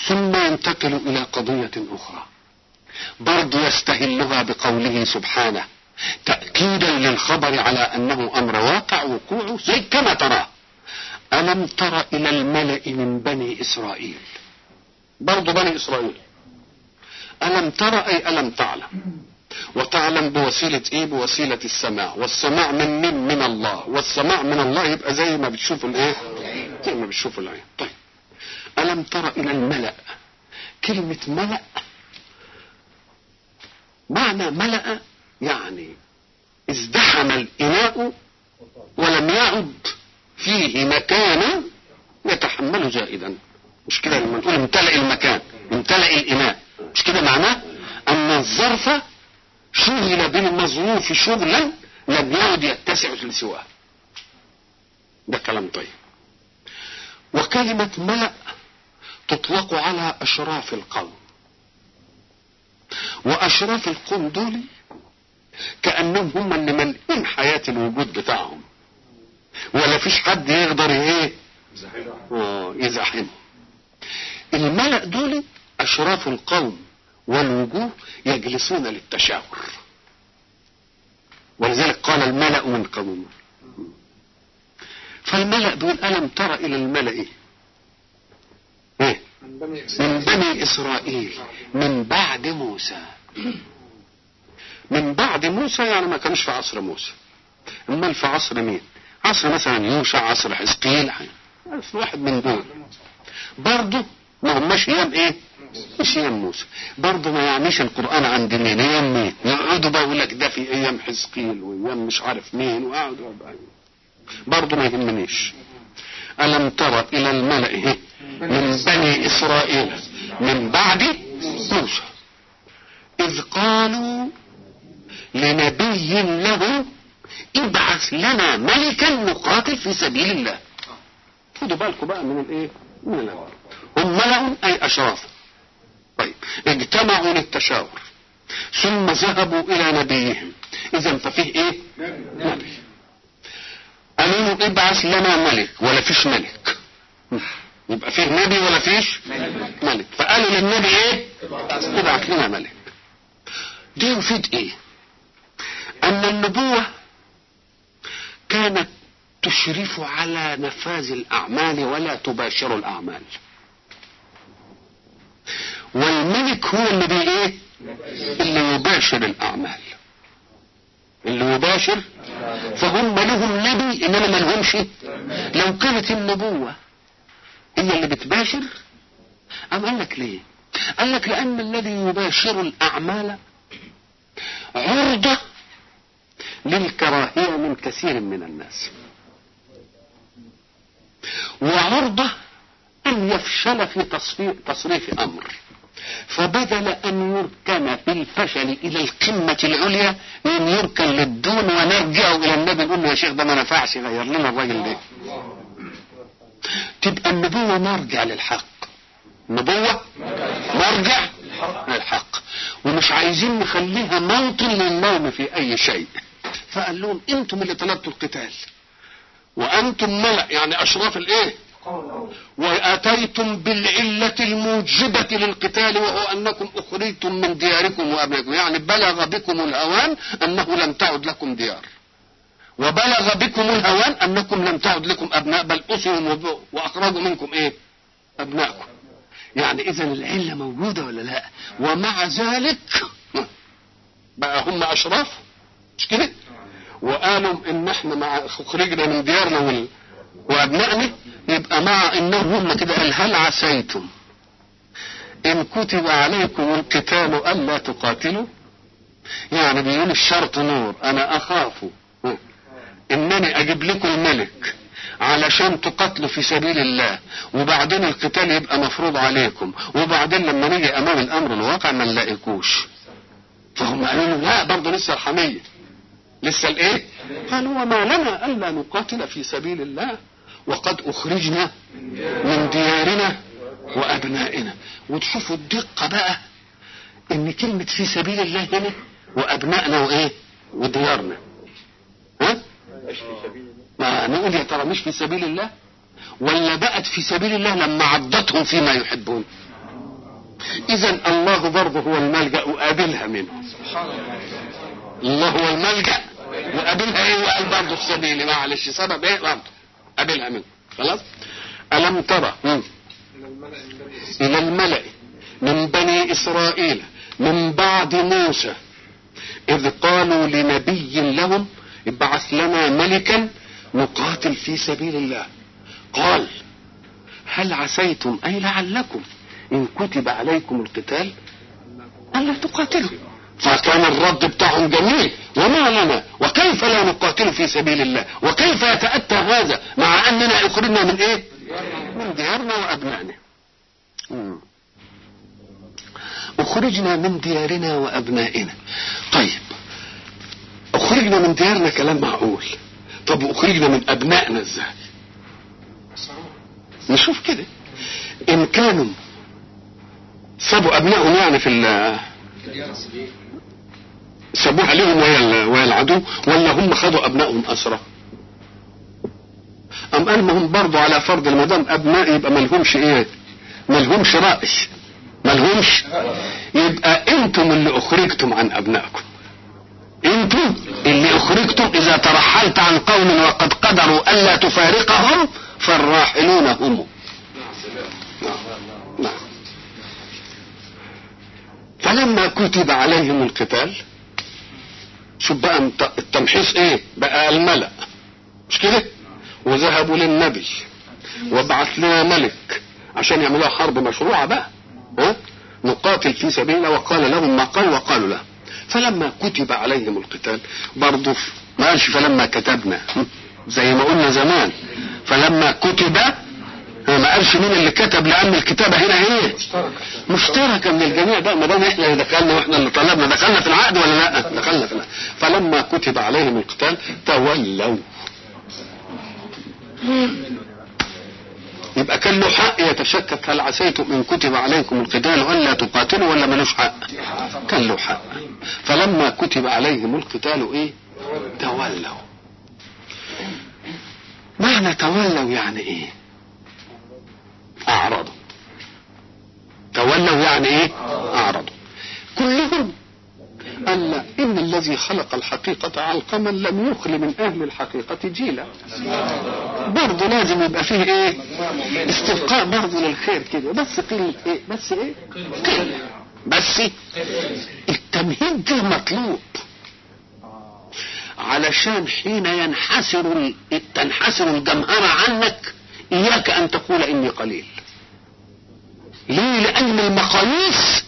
ثم ينتقل إلى قضية أخرى برضو يستهلها بقوله سبحانه تأكيدا للخبر على أنه أمر واقع وقوعه زي كما تراه ألم تر إلى الملأ من بني إسرائيل برضو بني إسرائيل ألم تر أي ألم تعلم وتعلم بوسيلة ايه بوسيلة السماع والسماع من من من الله والسماع من الله يبقى زي ما بتشوف الايه زي ما بتشوف العين طيب ألم تر إلى الملأ كلمة ملأ معنى ملأ يعني ازدحم الإناء ولم يعد فيه مكان يتحمله زائدا مش كده لما نقول امتلأ المكان امتلأ الإناء مش كده معناه أن الظرف شغل بالمظروف شغلا لم يعد يتسع لسواه ده كلام طيب وكلمة ملأ تطلق على أشراف القوم وأشراف القوم دول كأنهم هم اللي ملئين حياة الوجود بتاعهم ولا فيش حد يقدر ايه آه، يزاحمهم الملأ دول أشراف القوم والوجوه يجلسون للتشاور ولذلك قال الملأ من قومه فالملأ دول ألم تر إلى الملأ إيه؟ إيه؟ من بني إسرائيل من بعد موسى من بعد موسى يعني ما كانوش في عصر موسى امال في عصر مين عصر مثلا يوشع عصر حزقيل عصر واحد من دول برضه ما هماش ايام ايه مش ايام موسى برضه ما يعنيش القران عند مين ايام مين يقعدوا بقى يقول لك ده في ايام حزقيل وايام مش عارف مين وقعدوا بقى برضه ما يهمنيش ألم تر إلى الملأ إيه؟ من بني إسرائيل من بعد موسى إذ قالوا لنبي له ابعث لنا ملكا نقاتل في سبيل الله خدوا بالكم بقى من الايه من الأول هم ملأ أي أشراف طيب اجتمعوا للتشاور ثم ذهبوا إلى نبيهم إذا ففيه إيه نبي قالوا له ابعث لنا ملك ولا فيش ملك يبقى فيه نبي ولا فيش ملك فقالوا للنبي ايه ابعث لنا ملك دي يفيد ايه ان النبوة كانت تشرف على نفاذ الاعمال ولا تباشر الاعمال والملك هو اللي بي ايه اللي يباشر الاعمال اللي يباشر فهم لهم نبي انما ما لهمش لو كانت النبوة هي اللي بتباشر أم قال لك ليه قال لك لأن الذي يباشر الأعمال عرضة للكراهية من كثير من الناس وعرضة أن يفشل في تصريف, تصريف أمر فبدل أن يركن في الفشل إلى القمة العليا أن يركن للدون ونرجع إلى النبي نقول له يا شيخ ده ما نفعش غير لنا الراجل ده تبقى النبوة مرجع للحق النبوة مرجع للحق ومش عايزين نخليها موطن للنوم في أي شيء فقال لهم انتم اللي طلبتوا القتال وانتم ملأ يعني اشراف الايه واتيتم بالعلة الموجبة للقتال وهو انكم اخرجتم من دياركم وابنائكم يعني بلغ بكم الهوان انه لم تعد لكم ديار وبلغ بكم الهوان انكم لم تعد لكم ابناء بل اسروا واخرجوا منكم ايه ابنائكم يعني اذا العلة موجودة ولا لا ومع ذلك بقى هم اشراف مش كده وقالوا ان احنا مع خرجنا من ديارنا وال... وابنائنا يبقى مع انهم هم كده قال هل عسيتم ان كتب عليكم القتال الا تقاتلوا يعني بيقول الشرط نور انا اخاف انني اجيب لكم الملك علشان تقاتلوا في سبيل الله وبعدين القتال يبقى مفروض عليكم وبعدين لما نيجي امام الامر الواقع ما نلاقيكوش فهم قالوا لا برضه لسه الحميه لسه الايه قالوا وما لنا الا نقاتل في سبيل الله وقد اخرجنا من ديارنا وابنائنا وتشوفوا الدقه بقى ان كلمه في سبيل الله هنا وابنائنا وايه وديارنا ها ما نقول يا ترى مش في سبيل الله ولا بقت في سبيل الله لما عضتهم فيما يحبون اذا الله برضه هو الملجا وقابلها منه الله هو الملجا وقابلها ايه وقال برضه السبيل معلش سبب ايه برضه قابلها منه خلاص الم ترى مم. الى الملأ من بني اسرائيل من بعد موسى اذ قالوا لنبي لهم ابعث لنا ملكا نقاتل في سبيل الله قال هل عسيتم اي لعلكم ان كتب عليكم القتال الا تقاتلوا فكان الرد بتاعهم جميل وما لنا وكيف لا نقاتل في سبيل الله وكيف يتأتى هذا مع اننا اخرجنا من ايه من ديارنا وابنائنا مم. اخرجنا من ديارنا وابنائنا طيب اخرجنا من ديارنا كلام معقول طب اخرجنا من ابنائنا ازاي نشوف كده ان كانوا سابوا ابنائهم يعني في ال سابوها لهم ويا ويا العدو ولا هم خدوا ابنائهم اسرى ام قال ما هم برضه على فرض ما دام ابناء يبقى ما لهمش ايه ما لهمش راي ما لهمش يبقى انتم اللي اخرجتم عن ابنائكم انتم اللي اخرجتم اذا ترحلت عن قوم وقد قدروا الا تفارقهم فالراحلون هم نعم فلما كتب عليهم القتال شوف بقى التمحيص ايه بقى الملأ مش كده وذهبوا للنبي وابعث لنا ملك عشان يعملوها حرب مشروعة بقى ها نقاتل في سبيل الله وقال لهم ما قال وقالوا له فلما كتب عليهم القتال برضه ما قالش فلما كتبنا زي ما قلنا زمان فلما كتب ما قالش مين اللي كتب لان الكتابه هنا ايه مشتركه من الجميع بقى ما دام احنا اللي دخلنا واحنا اللي طلبنا دخلنا في العقد ولا لا دخلنا في العقد فلما كتب عليهم القتال تولوا يبقى كان له حق يتشكك هل عسيتم ان كتب عليكم القتال الا تقاتلوا ولا ملوش حق كان له حق فلما كتب عليهم القتال ايه تولوا معنى تولوا يعني ايه اعرضوا تولوا يعني ايه اعرضوا كلهم قال لا ان الذي خلق الحقيقة علقما لم يخل من اهل الحقيقة جيلا برضه لازم يبقى فيه ايه استبقاء برضه للخير كده بس قيل ايه بس ايه قيل بس التمهيد ده مطلوب علشان حين ينحسر تنحسر الجمهرة عنك اياك ان تقول اني قليل ليه لان المقاييس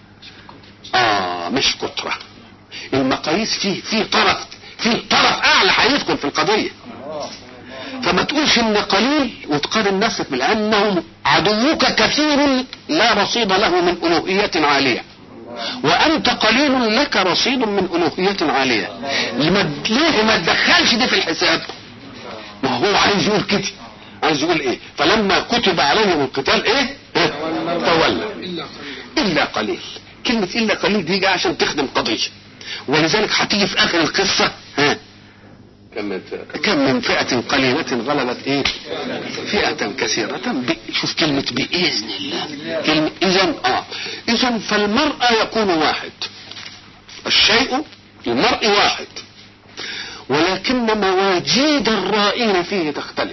اه مش كترة المقاييس فيه فيه طرف فيه طرف اعلى هيدخل في القضية فما تقولش ان قليل وتقارن نفسك لانه عدوك كثير لا رصيد له من الوهية عالية وانت قليل لك رصيد من الوهية عالية لما ليه ما تدخلش دي في الحساب ما هو عايز يقول كده عايز يقول ايه فلما كتب عليهم القتال ايه, إيه؟ تولى الا قليل كلمة الا قليل دي جايه عشان تخدم قضية ولذلك هتيجي في اخر القصة ها كم من فئة قليلة غلبت ايه فئة كثيرة ب... شوف كلمة بإذن الله كلمة إذا اه إذا فالمرء يكون واحد الشيء المرء واحد ولكن مواجيد الرائين فيه تختلف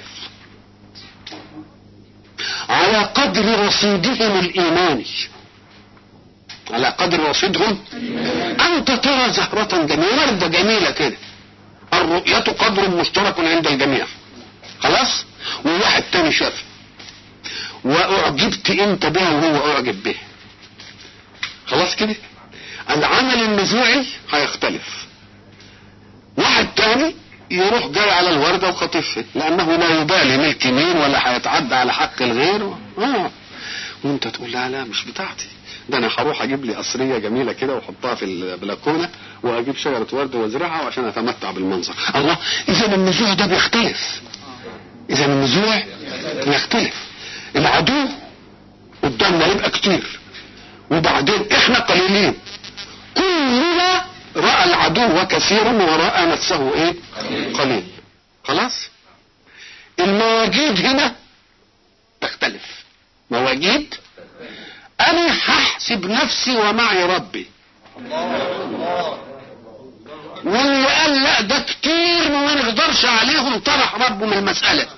على قدر رصيدهم الإيماني على قدر رصيدهم أنت ترى زهرة جميلة وردة جميلة كده الرؤية قدر مشترك عند الجميع خلاص وواحد تاني شاف واعجبت انت بها وهو اعجب به خلاص كده العمل النزوعي هيختلف واحد تاني يروح جاي على الوردة وخطفها لأنه لا يبالي ملك مين ولا هيتعدى على حق الغير آه. وانت تقول لا لا مش بتاعتي ده انا هروح اجيب لي قصريه جميله كده واحطها في البلكونه واجيب شجره ورد وازرعها وعشان اتمتع بالمنظر الله اذا النزوع ده بيختلف اذا النزوع بيختلف العدو قدامنا يبقى كتير وبعدين احنا قليلين كلنا راى العدو كثيرا وراى نفسه ايه قليل خلاص المواجيد هنا تختلف مواجيد انا سيب نفسي ومعي ربي واللي قال لا ده كتير وما نقدرش عليهم طرح ربه من المسألة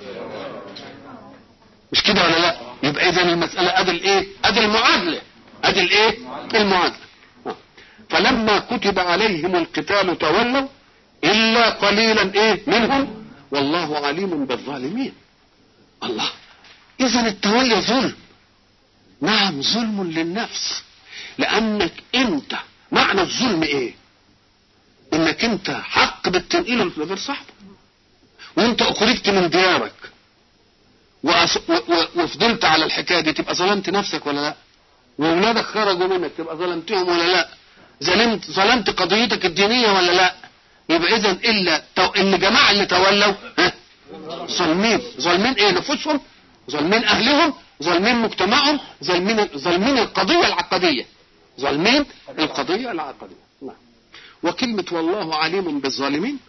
مش كده ولا لا يبقى اذا المسألة ادي الايه ادي المعادلة ادي الايه المعادلة فلما كتب عليهم القتال تولوا الا قليلا ايه منهم والله عليم بالظالمين الله اذا التولي ظلم نعم ظلم للنفس لانك انت معنى الظلم ايه انك انت حق بالتنقيل لغير صاحبه وانت اخرجت من ديارك وأص... و... و... وفضلت على الحكايه دي تبقى ظلمت نفسك ولا لا واولادك خرجوا منك تبقى ظلمتهم ولا لا ظلمت ظلمت قضيتك الدينيه ولا لا يبقى اذا الا تو... اللي جماعه اللي تولوا ها ظالمين ظالمين ايه نفوسهم ظالمين اهلهم ظالمين مجتمعهم ظالمين ظالمين القضيه العقديه ظالمين القضيه العقديه نعم وكلمه والله عليم بالظالمين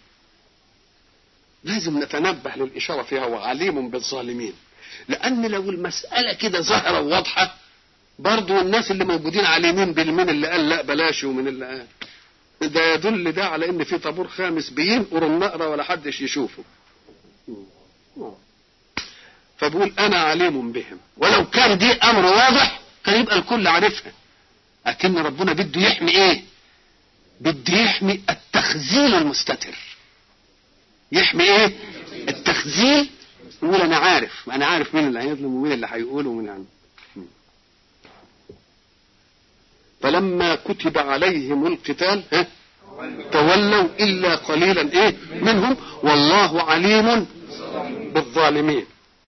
لازم نتنبه للإشارة فيها وعليم بالظالمين لأن لو المسألة كده ظاهرة وواضحة برضو الناس اللي موجودين عليمين بالمين اللي قال لا بلاش ومن اللي قال ده يدل ده على ان في طابور خامس بينقر النقرة ولا حدش يشوفه فبقول انا عليم بهم ولو كان دي امر واضح كان يبقى الكل عارفها لكن ربنا بده يحمي ايه بده يحمي التخزين المستتر يحمي ايه التخزين يقول انا عارف انا عارف مين اللي هيظلم ومين اللي هيقول ومين عنه فلما كتب عليهم القتال ها تولوا الا قليلا ايه منهم والله عليم بالظالمين